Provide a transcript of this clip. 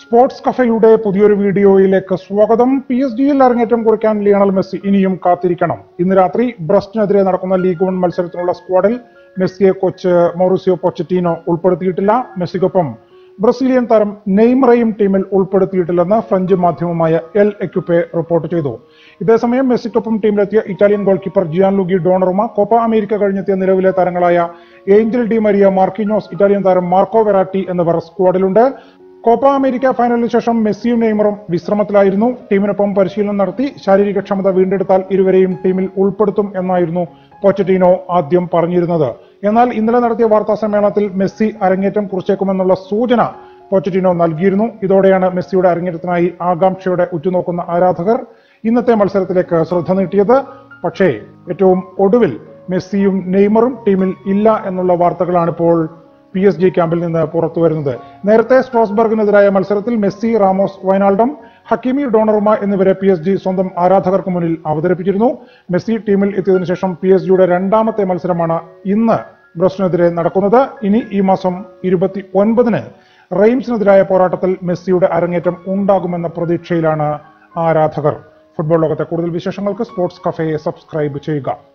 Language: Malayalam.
സ്പോർട്സ് കഫയുടെ പുതിയൊരു വീഡിയോയിലേക്ക് സ്വാഗതം പി എസ് ജിയിൽ അരങ്ങേറ്റം കുറിക്കാൻ ലിയണൽ മെസ്സി ഇനിയും കാത്തിരിക്കണം ഇന്ന് രാത്രി ബ്രസ്റ്റിനെതിരെ നടക്കുന്ന ലീഗ് വൺ മത്സരത്തിനുള്ള സ്ക്വാഡിൽ മെസ്സിയെ കോച്ച് മൗറിസിയോ പൊച്ചറ്റീനോ ഉൾപ്പെടുത്തിയിട്ടില്ല മെസ്സിക്കൊപ്പം ബ്രസീലിയൻ താരം നെയ്മറയും ടീമിൽ ഉൾപ്പെടുത്തിയിട്ടില്ലെന്ന് ഫ്രഞ്ച് മാധ്യമമായ എൽ എക്യുപ്പെ റിപ്പോർട്ട് ചെയ്തു ഇതേസമയം മെസ്സിക്കൊപ്പം ടീമിലെത്തിയ Italian goal keeper Gianluigi Donnarumma Copa America കഴിഞ്ഞെത്തിയ നിലവിലെ താരങ്ങളായ Angel Di Maria Marquinhos Italian താരം മാർക്കോ വെറാറ്റി എന്നിവർ സ്ക്വാഡിലുണ്ട് കോപ്പ അമേരിക്ക ഫൈനലിന് ശേഷം മെസ്സിയും നെയ്മറും വിശ്രമത്തിലായിരുന്നു ടീമിനൊപ്പം പരിശീലനം നടത്തി ശാരീരിക ക്ഷമത വീണ്ടെടുത്താൽ ഇരുവരെയും ടീമിൽ ഉൾപ്പെടുത്തും എന്നായിരുന്നു പോച്ചറ്റീനോ ആദ്യം പറഞ്ഞിരുന്നത് എന്നാൽ ഇന്നലെ നടത്തിയ വാർത്താ സമ്മേളനത്തിൽ മെസ്സി അരങ്ങേറ്റം കുറിച്ചേക്കുമെന്നുള്ള സൂചന പോച്ചറ്റീനോ നൽകിയിരുന്നു ഇതോടെയാണ് മെസ്സിയുടെ അരങ്ങേറ്റത്തിനായി ആകാംക്ഷയോടെ ഉറ്റുനോക്കുന്ന ആരാധകർ ഇന്നത്തെ മത്സരത്തിലേക്ക് ശ്രദ്ധ നീട്ടിയത് പക്ഷേ ഏറ്റവും ഒടുവിൽ മെസ്സിയും നെയ്മറും ടീമിൽ ഇല്ല എന്നുള്ള വാർത്തകളാണ് ഇപ്പോൾ പി എസ് ജി ക്യാമ്പിൽ നിന്ന് പുറത്തു വരുന്നത് നേരത്തെ സ്ട്രോസ്ബർഗിനെതിരായ മത്സരത്തിൽ മെസ്സി റാമോസ് വയനാൾഡം ഹക്കീമി ഡോണറുമ എന്നിവരെ പി എസ് ജി സ്വന്തം ആരാധകർക്ക് മുന്നിൽ അവതരിപ്പിച്ചിരുന്നു മെസ്സി ടീമിൽ എത്തിയതിനു ശേഷം പി എസ് ജിയുടെ രണ്ടാമത്തെ മത്സരമാണ് ഇന്ന് ബ്രസ്റ്റിനെതിരെ നടക്കുന്നത് ഇനി ഈ മാസം ഇരുപത്തി ഒൻപതിന് റെയിംസിനെതിരായ പോരാട്ടത്തിൽ മെസ്സിയുടെ അരങ്ങേറ്റം ഉണ്ടാകുമെന്ന പ്രതീക്ഷയിലാണ് ആരാധകർ ഫുട്ബോൾ ലോകത്തെ കൂടുതൽ വിശേഷങ്ങൾക്ക് സ്പോർട്സ് കഫയെ സബ്സ്ക്രൈബ് ചെയ്യുക